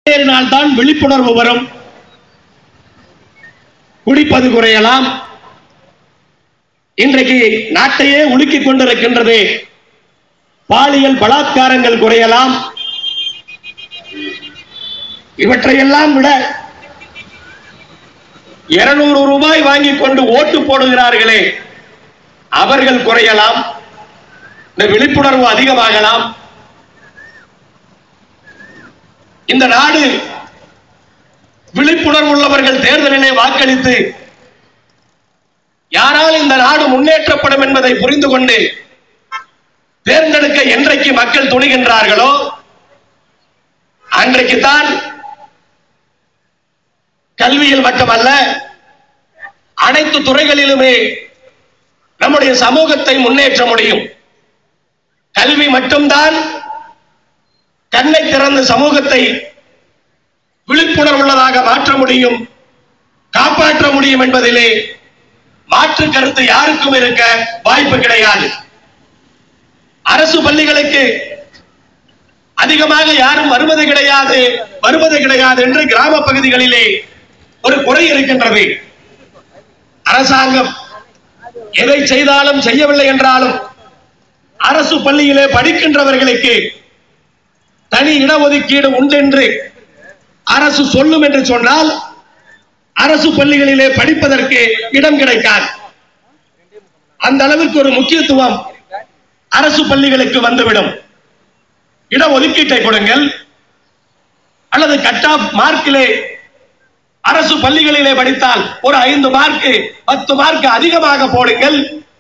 முன்னேறினால்தான் விழிப்புணர்வு வரும் குடிப்பது குறையலாம் இன்றைக்கு நாட்டையே உலுக்கிக் கொண்டிருக்கின்றது பாலியல் பலாத்காரங்கள் குறையலாம் இவற்றையெல்லாம் விட இருநூறு ரூபாய் வாங்கிக் கொண்டு ஓட்டு போடுகிறார்களே அவர்கள் குறையலாம் இந்த விழிப்புணர்வு அதிகமாகலாம் இந்த நாடு விழிப்புணர்வு உள்ளவர்கள் தேர்தலிலே வாக்களித்து யாரால் இந்த நாடு முன்னேற்றப்படும் என்பதை புரிந்து கொண்டு தேர்ந்தெடுக்க என்றைக்கு மக்கள் துணிகின்றார்களோ அன்றைக்குத்தான் கல்வியில் மட்டுமல்ல அனைத்து துறைகளிலுமே நம்முடைய சமூகத்தை முன்னேற்ற முடியும் கல்வி மட்டும்தான் கண்ணை திறந்து சமூகத்தை விழிப்புணர்வுள்ளதாக மாற்ற முடியும் காப்பாற்ற முடியும் என்பதிலே மாற்று கருத்து யாருக்கும் இருக்க வாய்ப்பு கிடையாது அரசு பள்ளிகளுக்கு அதிகமாக யாரும் வருவது கிடையாது வருவது கிடையாது என்று கிராம பகுதிகளிலே ஒரு குறை இருக்கின்றது அரசாங்கம் எதை செய்தாலும் செய்யவில்லை என்றாலும் அரசு பள்ளியிலே படிக்கின்றவர்களுக்கு தனி இடஒதுக்கீடு உண்டு என்று அரசு சொல்லும் என்று சொன்னால் அரசு பள்ளிகளிலே படிப்பதற்கு இடம் கிடைக்காது அந்த அளவிற்கு ஒரு முக்கியத்துவம் அரசு பள்ளிகளுக்கு வந்துவிடும் இட ஒதுக்கீட்டை கொடுங்கள் அல்லது கட் ஆஃப் மார்க்கிலே அரசு பள்ளிகளிலே படித்தால் ஒரு ஐந்து மார்க் பத்து மார்க் அதிகமாக போடுங்கள்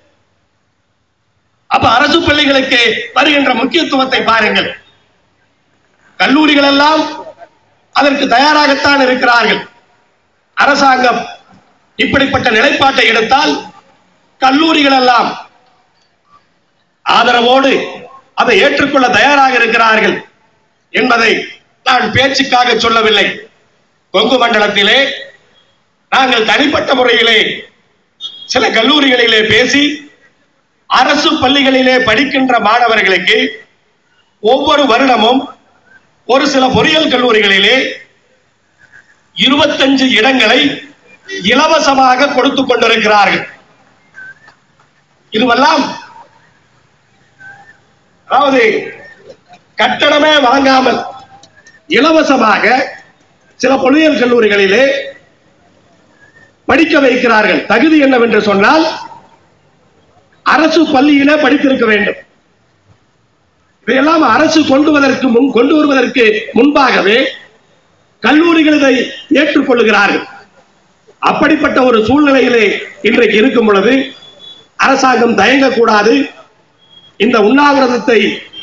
அப்ப அரசு பள்ளிகளுக்கு வருகின்ற முக்கியத்துவத்தை பாருங்கள் கல்லூரிகள் எல்லாம் அதற்கு தயாராகத்தான் இருக்கிறார்கள் அரசாங்கம் இப்படிப்பட்ட நிலைப்பாட்டை எடுத்தால் கல்லூரிகள் எல்லாம் ஆதரவோடு அதை ஏற்றுக்கொள்ள தயாராக இருக்கிறார்கள் என்பதை நான் பேச்சுக்காக சொல்லவில்லை கொங்கு மண்டலத்திலே நாங்கள் தனிப்பட்ட முறையிலே சில கல்லூரிகளிலே பேசி அரசு பள்ளிகளிலே படிக்கின்ற மாணவர்களுக்கு ஒவ்வொரு வருடமும் ஒரு சில பொறியியல் கல்லூரிகளிலே இருபத்தஞ்சு இடங்களை இலவசமாக கொடுத்துக் கொண்டிருக்கிறார்கள் இதுவெல்லாம் அதாவது கட்டணமே வாங்காமல் இலவசமாக சில பொறியியல் கல்லூரிகளிலே படிக்க வைக்கிறார்கள் தகுதி என்னவென்று சொன்னால் அரசு பள்ளியிலே படித்திருக்க வேண்டும் இதையெல்லாம் அரசு கொண்டு வருவதற்கு முன் கொண்டு வருவதற்கு முன்பாகவே கல்லூரிகள் இதை ஏற்றுக்கொள்கிறார்கள் அப்படிப்பட்ட ஒரு சூழ்நிலையிலே இன்றைக்கு இருக்கும் பொழுது அரசாங்கம் தயங்கக்கூடாது இந்த உண்ணாவிரதத்தை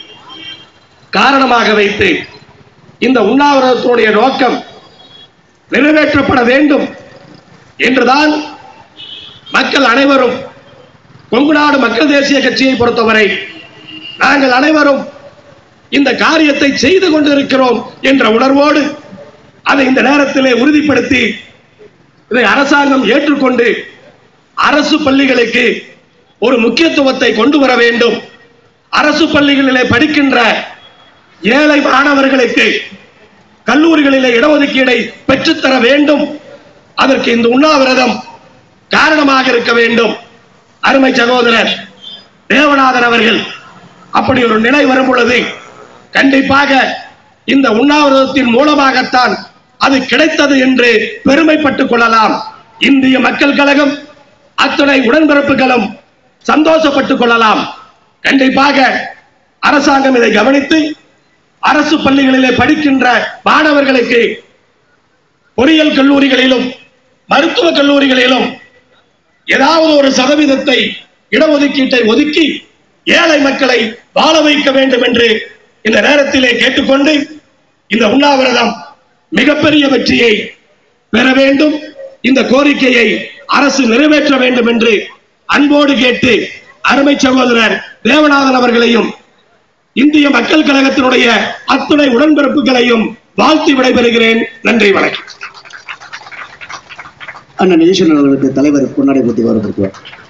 காரணமாக வைத்து இந்த உண்ணாவிரதத்தினுடைய நோக்கம் நிறைவேற்றப்பட வேண்டும் என்றுதான் மக்கள் அனைவரும் கொங்கு நாடு மக்கள் தேசிய கட்சியை பொறுத்தவரை நாங்கள் அனைவரும் இந்த காரியத்தை செய்து கொண்டிருக்கிறோம் என்ற உணர்வோடு அதை இந்த நேரத்திலே உறுதிப்படுத்தி இதை அரசாங்கம் ஏற்றுக்கொண்டு அரசு பள்ளிகளுக்கு ஒரு முக்கியத்துவத்தை கொண்டு வர வேண்டும் அரசு பள்ளிகளிலே படிக்கின்ற ஏழை மாணவர்களுக்கு கல்லூரிகளிலே இடஒதுக்கீடை பெற்றுத்தர வேண்டும் அதற்கு இந்த உண்ணாவிரதம் காரணமாக இருக்க வேண்டும் அருமை சகோதரர் தேவநாதன் அவர்கள் அப்படி ஒரு நிலை வரும் பொழுது கண்டிப்பாக இந்த உண்ணாவிரதத்தின் மூலமாகத்தான் அது கிடைத்தது என்று பெருமைப்பட்டுக் கொள்ளலாம் இந்திய மக்கள் கழகம் அத்துணை உடன்பிறப்புகளும் சந்தோஷப்பட்டுக் கொள்ளலாம் கண்டிப்பாக அரசாங்கம் இதை கவனித்து அரசு பள்ளிகளிலே படிக்கின்ற மாணவர்களுக்கு பொறியியல் கல்லூரிகளிலும் மருத்துவ கல்லூரிகளிலும் ஏதாவது ஒரு சதவீதத்தை இடஒதுக்கீட்டை ஒதுக்கி ஏழை மக்களை வாழ வைக்க வேண்டும் என்று இந்த நேரத்திலே கேட்டுக்கொண்டு இந்த உண்ணாவிரதம் மிகப்பெரிய வெற்றியை பெற வேண்டும் இந்த கோரிக்கையை அரசு நிறைவேற்ற வேண்டும் என்று அன்போடு கேட்டு அருமை சகோதரர் தேவநாதன் அவர்களையும் இந்திய மக்கள் கழகத்தினுடைய அத்துணை உடன்பிறப்புகளையும் வாழ்த்தி விடைபெறுகிறேன் நன்றி வணக்கம் அண்ணன் ஈஸ்வரன் அவர்களுக்கு தலைவர் பொன்னாடை போட்டி வரப்படுத்துவார்